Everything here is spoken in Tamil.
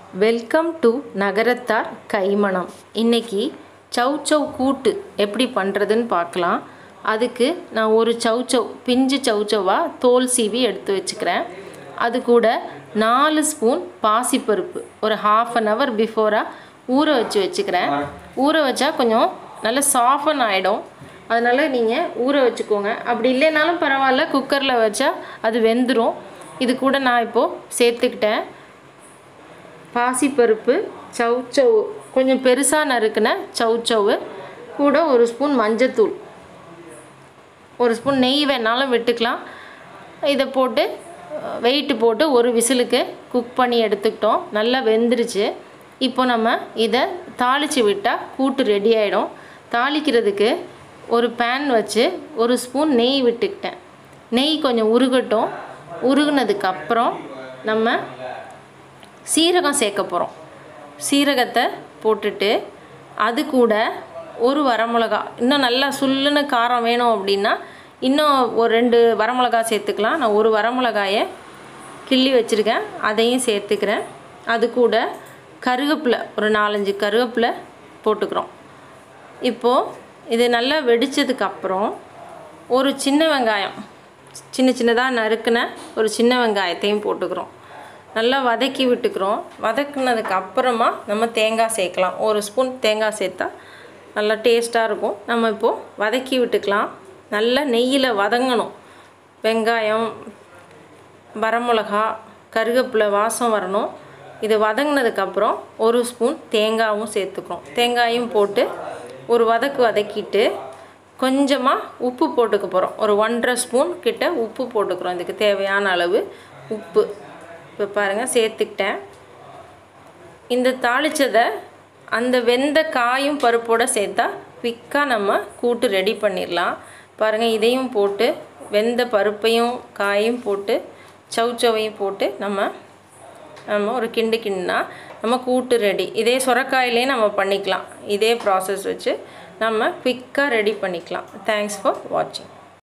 வெல்கம் டு நகரத்தார் கைமணம் இன்னைக்கு சவ் சவ் கூட்டு எப்படி பண்ணுறதுன்னு பார்க்கலாம் அதுக்கு நான் ஒரு சவ் சவ் பிஞ்சு சவ் சவ்வாக தோல் சீவி எடுத்து வச்சுக்கிறேன் அது கூட நாலு ஸ்பூன் பாசிப்பருப்பு ஒரு ஹாஃப் அன் ஹவர் பிஃபோராக ஊற வச்சு வச்சுக்கிறேன் ஊற வச்சா கொஞ்சம் நல்லா சாஃபன் ஆகிடும் அதனால் நீங்கள் ஊற வச்சுக்கோங்க அப்படி இல்லைனாலும் பரவாயில்ல குக்கரில் வச்சா அது வெந்துடும் இது கூட நான் இப்போது சேர்த்துக்கிட்டேன் பாசிப்பருப்பு சவ் கொஞ்சம் பெருசாக நறுக்குன சவ் கூட ஒரு ஸ்பூன் மஞ்சத்தூள் ஒரு ஸ்பூன் நெய் வேணாலும் விட்டுக்கலாம் இதை போட்டு வெயிட்டு போட்டு ஒரு விசிலுக்கு குக் பண்ணி எடுத்துக்கிட்டோம் நல்லா வெந்துருச்சு இப்போ நம்ம இதை தாளித்து விட்டால் கூட்டு ரெடி ஆகிடும் தாளிக்கிறதுக்கு ஒரு பேன் வச்சு ஒரு ஸ்பூன் நெய் விட்டுக்கிட்டேன் நெய் கொஞ்சம் உருகட்டும் உருகுனதுக்கப்புறம் நம்ம சீரகம் சேர்க்க போகிறோம் சீரகத்தை போட்டுட்டு அது கூட ஒரு வரமிளகா இன்னும் நல்லா சுல்லுன்னு காரம் வேணும் அப்படின்னா இன்னும் ஒரு ரெண்டு வரமிளகா சேர்த்துக்கலாம் நான் ஒரு வரமிளகாயை கிள்ளி வச்சுருக்கேன் அதையும் சேர்த்துக்கிறேன் அது கூட கருவேப்பிலை ஒரு நாலஞ்சு கருவேப்பிலை போட்டுக்கிறோம் இப்போது இது நல்லா வெடித்ததுக்கப்புறம் ஒரு சின்ன வெங்காயம் சின்ன சின்னதாக நறுக்குன ஒரு சின்ன வெங்காயத்தையும் போட்டுக்கிறோம் நல்லா வதக்கி விட்டுக்கிறோம் வதக்குனதுக்கு அப்புறமா நம்ம தேங்காய் சேர்க்கலாம் ஒரு ஸ்பூன் தேங்காய் சேர்த்தா நல்லா டேஸ்ட்டாக இருக்கும் நம்ம இப்போது வதக்கி விட்டுக்கலாம் நல்லா நெய்யில் வதங்கணும் வெங்காயம் வரமிளகா கருவேப்பிலை வாசம் வரணும் இது வதங்கினதுக்கப்புறம் ஒரு ஸ்பூன் தேங்காயும் சேர்த்துக்கிறோம் தேங்காயும் போட்டு ஒரு வதக்கு வதக்கிட்டு கொஞ்சமாக உப்பு போட்டுக்க போகிறோம் ஒரு ஒன்றரை ஸ்பூன் கிட்ட உப்பு போட்டுக்கிறோம் இதுக்கு தேவையான அளவு உப்பு இப்போ பாருங்கள் சேர்த்துக்கிட்டேன் இந்த தாளித்ததை அந்த வெந்த காயும் பருப்போடு சேர்த்தா குவிக்காக நம்ம கூட்டு ரெடி பண்ணிடலாம் பாருங்கள் இதையும் போட்டு வெந்த பருப்பையும் காயும் போட்டு சவுச்சவையும் போட்டு நம்ம நம்ம ஒரு கிண்டு கிண்டுனா நம்ம கூட்டு ரெடி இதே சுரக்காயிலையும் நம்ம பண்ணிக்கலாம் இதே ப்ராசஸ் வச்சு நம்ம குவிக்காக ரெடி பண்ணிக்கலாம் தேங்க்ஸ் ஃபார் வாட்சிங்